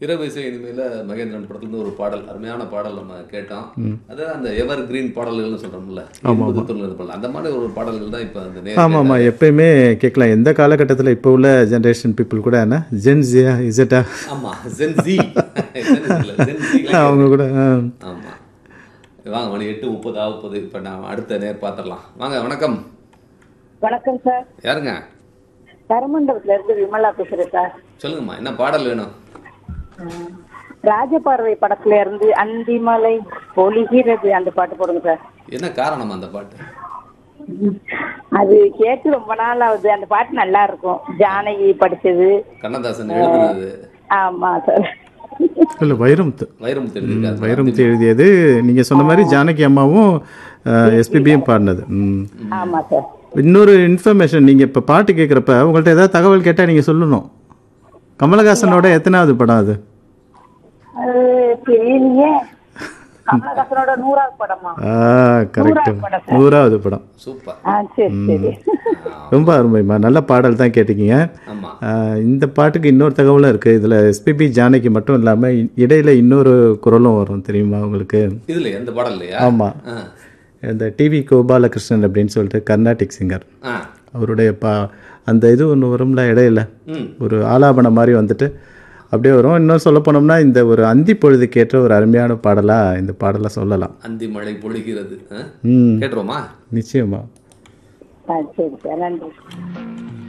இரவு இசை இனிமையில மகேந்திரன் படத்துலேருந்து ஒரு பாடல் அருமையான பாடல் நம்ம கேட்டோம் அது அந்த எவர் கிரீன் பாடல்கள்னு சொல்றோம்ல எண்பது தொண்ணூறு பாடல் அந்த மாதிரி ஒரு பாடல்கள் தான் இப்போ அந்த நேர் ஆமாம் ஆமாம் எப்பயுமே கேட்கலாம் எந்த காலகட்டத்தில் இப்போ உள்ள ஜென்ரேஷன் பீப்புள் கூட என்ன ஜென்ஸியா இசட்டா ஆமா ஜென்சி ஜென்சி அவங்க கூட ஆ. ஆமா வாங்க மணி எட்டு முப்பது ஆகுது இப்போ நான் அடுத்த நேர் பார்த்துடலாம் வாங்க வணக்கம் வணக்கம் சார் யாருங்க கரமண்டபத்துல இருந்து விமலா பேசுறேன் சார் சொல்லுங்கம்மா என்ன பாடல் வேணும் ம். ராஜபார்வை படத்துல இருந்து அந்திமலை பொழிகிறது அந்த பாட்டு போடுங்க சார் என்ன காரணம் அந்த பாட்டு அது கேட்டு ரொம்ப நாள் ஆகுது அந்த பாட்டு நல்லா இருக்கும் ஜானகி படிச்சது கண்ணதாசன் எழுதுனது ஆமா சார் இல்லை வைரமுத்து வைரம் தெரிஞ்சிருக்காது வைரமுத்து எழுதியது நீங்கள் சொன்ன மாதிரி ஜானகி அம்மாவும் எஸ்பிபியும் பாடினது ம். ஆமா சார் இன்னொரு இன்ஃபர்மேஷன் நீங்கள் இப்போ பாட்டு கேட்குறப்ப உங்கள்கிட்ட ஏதாவது தகவல் கேட்டால் நீங்கள் சொல்லணும் கமலஹாசனோட எத்தனாவது படம் அது அது தெரியலையே கமலஹாசனோட நூறாவது படமா ஆ கரெக்ட் நூறாவது படம் சார். நூறாவது படம் சூப்பர் ஆ சரி சரி ரொம்ப அருமைம்மா நல்ல பாடல் தான் கேட்டிருக்கீங்க ஆமா ஆ, இந்த பாட்டுக்கு இன்னொரு தகவலும் இருக்குது இதில் எஸ்பிபி ஜானகி மட்டும் இல்லாமல் இடையில இன்னொரு குரலும் வரும் தெரியுமா உங்களுக்கு இதுல எந்த பாடல் இல்லையா ஆமாம் ஆ. இந்த டிவி கோபாலகிருஷ்ணன் அப்படின்னு சொல்லிட்டு கர்நாடிக் சிங்கர் ஆ அவருடைய பா அந்த இது ஒன்று வரும்ல இடையில ம் ஒரு ஆலாபனம் மாதிரி வந்துட்டு அப்படியே வரும் இன்னும் சொல்ல போனோம்னா இந்த ஒரு அந்தி பொழுதுக்கேற்ற ஒரு அருமையான பாடலாக இந்த பாடலை சொல்லலாம் அந்தி மழை பொழிகிறது ஆ? ம் கேட்டுருவோமா நிச்சயமா ஆ சரி சார் நன்றி